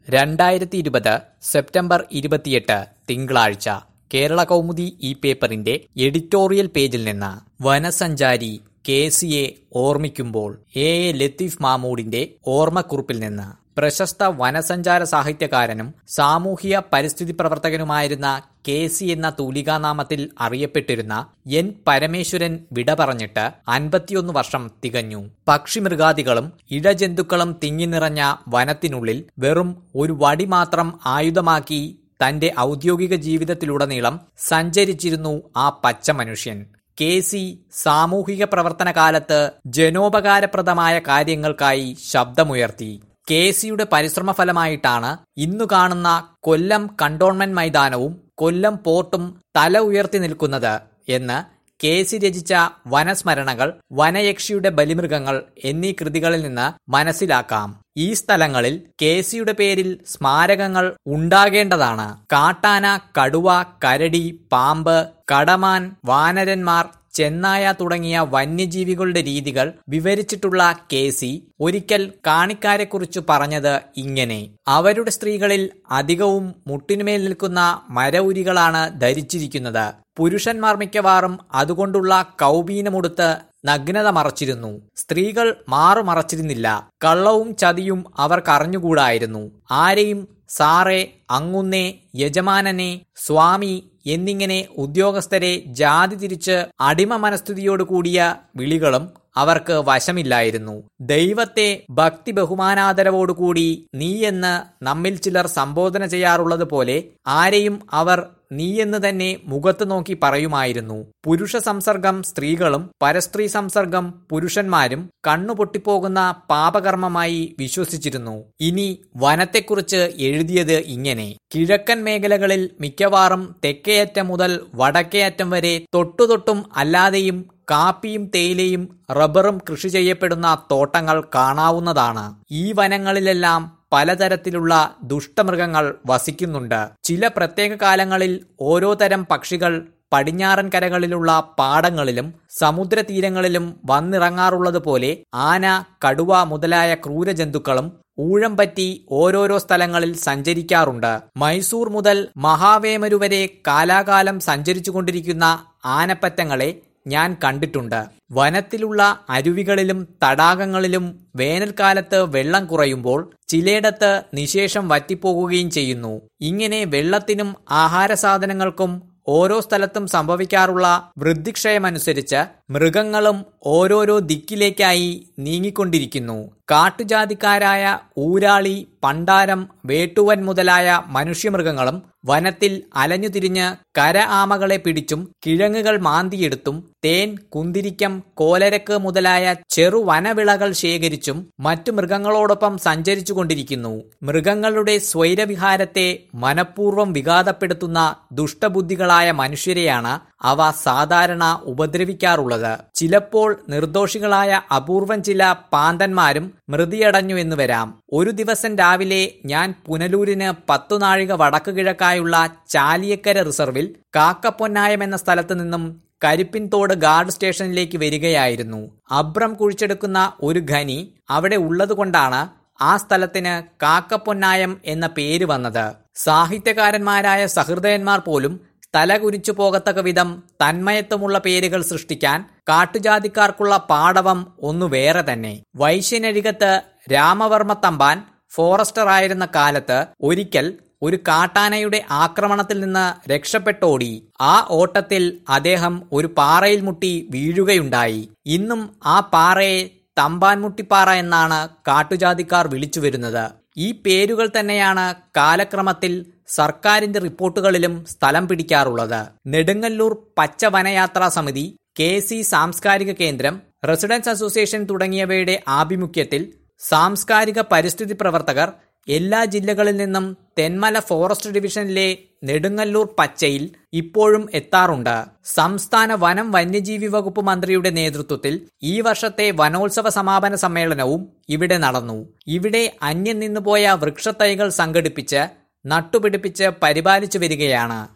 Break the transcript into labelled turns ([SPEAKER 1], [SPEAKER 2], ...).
[SPEAKER 1] രണ്ടായിരത്തി ഇരുപത് സെപ്റ്റംബർ ഇരുപത്തിയെട്ട് തിങ്കളാഴ്ച കേരള കൗമുദി ഈ പേപ്പറിന്റെ എഡിറ്റോറിയൽ പേജിൽ നിന്ന് വനസഞ്ചാരി കെ സിയെ ഓർമ്മിക്കുമ്പോൾ എ എ ലത്തീഫ് മാമൂഡിന്റെ ഓർമ്മക്കുറിപ്പിൽ നിന്ന് പ്രശസ്ത വനസഞ്ചാര സാഹിത്യകാരനും സാമൂഹിക പരിസ്ഥിതി പ്രവർത്തകനുമായിരുന്ന കെ സി എന്ന തൂലികാനാമത്തിൽ അറിയപ്പെട്ടിരുന്ന എൻ പരമേശ്വരൻ വിട പറഞ്ഞിട്ട് അൻപത്തിയൊന്ന് വർഷം തികഞ്ഞു പക്ഷിമൃഗാദികളും ഇഴജന്തുക്കളും തിങ്ങി നിറഞ്ഞ വനത്തിനുള്ളിൽ വെറും ഒരു വടി മാത്രം ആയുധമാക്കി തന്റെ ഔദ്യോഗിക ജീവിതത്തിലുടനീളം സഞ്ചരിച്ചിരുന്നു ആ പച്ച മനുഷ്യൻ കെ സി സാമൂഹിക പ്രവർത്തന കാലത്ത് ജനോപകാരപ്രദമായ കാര്യങ്ങൾക്കായി ശബ്ദമുയർത്തി കെ സിയുടെ പരിശ്രമഫലമായിട്ടാണ് ഇന്നു കാണുന്ന കൊല്ലം കണ്ടോൺമെന്റ് മൈതാനവും കൊല്ലം പോർട്ടും തല ഉയർത്തി നിൽക്കുന്നത് എന്ന് കെ സി രചിച്ച വനസ്മരണകൾ വനയക്ഷിയുടെ ബലിമൃഗങ്ങൾ എന്നീ കൃതികളിൽ നിന്ന് മനസ്സിലാക്കാം ഈ സ്ഥലങ്ങളിൽ കെ സിയുടെ പേരിൽ സ്മാരകങ്ങൾ ഉണ്ടാകേണ്ടതാണ് കാട്ടാന കടുവ കരടി പാമ്പ് കടമാൻ വാനരന്മാർ ചെന്നായ തുടങ്ങിയ വന്യജീവികളുടെ രീതികൾ വിവരിച്ചിട്ടുള്ള കെ സി ഒരിക്കൽ കാണിക്കാരെക്കുറിച്ച് പറഞ്ഞത് ഇങ്ങനെ അവരുടെ സ്ത്രീകളിൽ അധികവും മുട്ടിനുമേൽ നിൽക്കുന്ന മരഉരികളാണ് ധരിച്ചിരിക്കുന്നത് പുരുഷന്മാർ മിക്കവാറും അതുകൊണ്ടുള്ള കൗബീനമുടുത്ത് നഗ്നത മറച്ചിരുന്നു സ്ത്രീകൾ മാറു മറച്ചിരുന്നില്ല കള്ളവും ചതിയും അവർക്കറിഞ്ഞുകൂടായിരുന്നു ആരെയും സാറേ അങ്ങുന്നേ യജമാനനെ സ്വാമി എന്നിങ്ങനെ ഉദ്യോഗസ്ഥരെ ജാതി തിരിച്ച് അടിമ മനസ്ഥിതിയോട് കൂടിയ വിളികളും അവർക്ക് വശമില്ലായിരുന്നു ദൈവത്തെ ഭക്തി ബഹുമാനാദരവോടുകൂടി നീ എന്ന് നമ്മിൽ ചിലർ സംബോധന ചെയ്യാറുള്ളത് പോലെ ആരെയും അവർ നീ എന്ന് തന്നെ മുഖത്ത് നോക്കി പറയുമായിരുന്നു പുരുഷ സംസർഗം സ്ത്രീകളും പരസ്ത്രീ സംസർഗം പുരുഷന്മാരും കണ്ണുപൊട്ടിപ്പോകുന്ന പാപകർമ്മമായി വിശ്വസിച്ചിരുന്നു ഇനി വനത്തെക്കുറിച്ച് എഴുതിയത് ഇങ്ങനെ കിഴക്കൻ മേഖലകളിൽ മിക്കവാറും തെക്കേയറ്റം മുതൽ വടക്കേയറ്റം വരെ തൊട്ടുതൊട്ടും അല്ലാതെയും കാപ്പിയും തേയിലയും റബ്ബറും കൃഷി ചെയ്യപ്പെടുന്ന തോട്ടങ്ങൾ കാണാവുന്നതാണ് ഈ വനങ്ങളിലെല്ലാം പലതരത്തിലുള്ള ദുഷ്ടമൃഗങ്ങൾ വസിക്കുന്നുണ്ട് ചില പ്രത്യേക കാലങ്ങളിൽ ഓരോ തരം പക്ഷികൾ പടിഞ്ഞാറൻ കരകളിലുള്ള പാടങ്ങളിലും സമുദ്രതീരങ്ങളിലും വന്നിറങ്ങാറുള്ളത് പോലെ ആന കടുവ മുതലായ ക്രൂരജന്തുക്കളും ഊഴം പറ്റി ഓരോരോ സ്ഥലങ്ങളിൽ സഞ്ചരിക്കാറുണ്ട് മൈസൂർ മുതൽ മഹാവേമരു വരെ കാലാകാലം സഞ്ചരിച്ചുകൊണ്ടിരിക്കുന്ന ആനപ്പറ്റങ്ങളെ ഞാൻ കണ്ടിട്ടുണ്ട് വനത്തിലുള്ള അരുവികളിലും തടാകങ്ങളിലും വേനൽക്കാലത്ത് വെള്ളം കുറയുമ്പോൾ ചിലയിടത്ത് നിശേഷം വറ്റിപ്പോകുകയും ചെയ്യുന്നു ഇങ്ങനെ വെള്ളത്തിനും ആഹാര സാധനങ്ങൾക്കും ഓരോ സ്ഥലത്തും സംഭവിക്കാറുള്ള വൃദ്ധിക്ഷയമനുസരിച്ച് മൃഗങ്ങളും ഓരോരോ ദിക്കിലേക്കായി നീങ്ങിക്കൊണ്ടിരിക്കുന്നു കാട്ടുജാതിക്കാരായ ഊരാളി പണ്ടാരം വേട്ടുവൻ മുതലായ മനുഷ്യമൃഗങ്ങളും വനത്തിൽ അലഞ്ഞുതിരിഞ്ഞ് കര ആമകളെ പിടിച്ചും കിഴങ്ങുകൾ മാന്തിയെടുത്തും തേൻ കുന്തിരിക്കം കോലരക്ക് മുതലായ ചെറു വനവിളകൾ ശേഖരിച്ചും മറ്റു മൃഗങ്ങളോടൊപ്പം സഞ്ചരിച്ചു കൊണ്ടിരിക്കുന്നു മൃഗങ്ങളുടെ സ്വൈരവിഹാരത്തെ മനഃപൂർവ്വം വിഘാതപ്പെടുത്തുന്ന ദുഷ്ടബുദ്ധികളായ മനുഷ്യരെയാണ് അവ സാധാരണ ഉപദ്രവിക്കാറുള്ളത് ചിലപ്പോൾ നിർദോഷികളായ അപൂർവം ചില പാന്തന്മാരും മൃതിയടഞ്ഞു എന്ന് വരാം ഒരു ദിവസം രാവിലെ ഞാൻ പുനലൂരിന് പത്തു നാഴിക വടക്കു കിഴക്കായുള്ള ചാലിയക്കര റിസർവിൽ കാക്കപ്പൊന്നായം എന്ന സ്ഥലത്ത് നിന്നും കരിപ്പിൻതോട് ഗാർഡ് സ്റ്റേഷനിലേക്ക് വരികയായിരുന്നു അബ്രം കുഴിച്ചെടുക്കുന്ന ഒരു ഖനി അവിടെ ഉള്ളതുകൊണ്ടാണ് ആ സ്ഥലത്തിന് കാക്കപ്പൊന്നായം എന്ന പേര് വന്നത് സാഹിത്യകാരന്മാരായ സഹൃദയന്മാർ പോലും തല കുരിച്ചു പോകത്തക്ക വിധം തന്മയത്വമുള്ള പേരുകൾ സൃഷ്ടിക്കാൻ കാട്ടുജാതിക്കാർക്കുള്ള പാടവം ഒന്നു വേറെ തന്നെ വൈശ്യനഴികത്ത് രാമവർമ്മ തമ്പാൻ ഫോറസ്റ്റർ ആയിരുന്ന കാലത്ത് ഒരിക്കൽ ഒരു കാട്ടാനയുടെ ആക്രമണത്തിൽ നിന്ന് രക്ഷപ്പെട്ടോടി ആ ഓട്ടത്തിൽ അദ്ദേഹം ഒരു പാറയിൽ മുട്ടി വീഴുകയുണ്ടായി ഇന്നും ആ പാറയെ തമ്പാൻമുട്ടിപ്പാറ എന്നാണ് കാട്ടുജാതിക്കാർ വിളിച്ചു വരുന്നത് ഈ പേരുകൾ തന്നെയാണ് കാലക്രമത്തിൽ സർക്കാരിന്റെ റിപ്പോർട്ടുകളിലും സ്ഥലം പിടിക്കാറുള്ളത് നെടുങ്ങല്ലൂർ പച്ച വനയാത്രാ സമിതി കെ സി സാംസ്കാരിക കേന്ദ്രം റെസിഡൻസ് അസോസിയേഷൻ തുടങ്ങിയവയുടെ ആഭിമുഖ്യത്തിൽ സാംസ്കാരിക പരിസ്ഥിതി പ്രവർത്തകർ എല്ലാ ജില്ലകളിൽ നിന്നും തെന്മല ഫോറസ്റ്റ് ഡിവിഷനിലെ നെടുങ്ങല്ലൂർ പച്ചയിൽ ഇപ്പോഴും എത്താറുണ്ട് സംസ്ഥാന വനം വന്യജീവി വകുപ്പ് മന്ത്രിയുടെ നേതൃത്വത്തിൽ ഈ വർഷത്തെ വനോത്സവ സമാപന സമ്മേളനവും ഇവിടെ നടന്നു ഇവിടെ അന്യം നിന്നുപോയ വൃക്ഷത്തൈകൾ സംഘടിപ്പിച്ച് നട്ടുപിടിപ്പിച്ച് പരിപാലിച്ചു വരികയാണ്